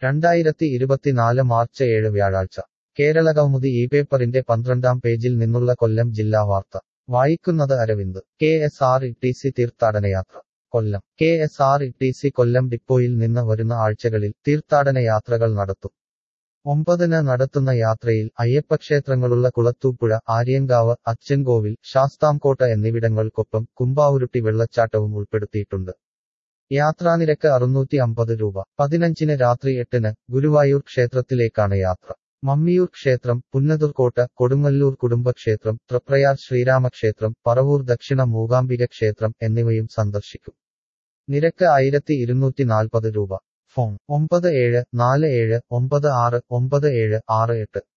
രണ്ടായിരത്തി ഇരുപത്തിനാല് മാർച്ച് ഏഴ് വ്യാഴാഴ്ച കേരള കൗമുദി ഈ പേപ്പറിന്റെ പന്ത്രണ്ടാം പേജിൽ നിന്നുള്ള കൊല്ലം ജില്ലാ വാർത്ത വായിക്കുന്നത് Aravind K S R T C സി തീർത്ഥാടനയാത്ര Kollam K S R T C സി കൊല്ലം ഡിപ്പോയിൽ നിന്ന് വരുന്ന ആഴ്ചകളിൽ തീർത്ഥാടന യാത്രകൾ നടത്തും ഒമ്പതിന് നടത്തുന്ന യാത്രയിൽ അയ്യപ്പക്ഷേത്രങ്ങളുള്ള കുളത്തൂപ്പുഴ ആര്യങ്കാവ് അച്ചൻകോവിൽ ശാസ്താംകോട്ട എന്നിവിടങ്ങൾക്കൊപ്പം കുമ്പാവുരുട്ടി വെള്ളച്ചാട്ടവും ഉൾപ്പെടുത്തിയിട്ടുണ്ട് യാത്രാനിരക്ക് അറുന്നൂറ്റി അമ്പത് രൂപ പതിനഞ്ചിന് രാത്രി എട്ടിന് ഗുരുവായൂർ ക്ഷേത്രത്തിലേക്കാണ് യാത്ര മമ്മിയൂർ ക്ഷേത്രം പുന്നതുർക്കോട്ട കൊടുങ്ങല്ലൂർ കുടുംബക്ഷേത്രം തൃപ്രയാർ ശ്രീരാമക്ഷേത്രം പറവൂർ ദക്ഷിണ മൂകാംബിക ക്ഷേത്രം എന്നിവയും സന്ദർശിക്കും നിരക്ക് ആയിരത്തി ഇരുന്നൂറ്റി നാൽപ്പത് രൂപ ഫോൺ ഒമ്പത് ഏഴ് നാല് ഏഴ് ഒമ്പത് ആറ് ഒമ്പത് ഏഴ് ആറ് എട്ട്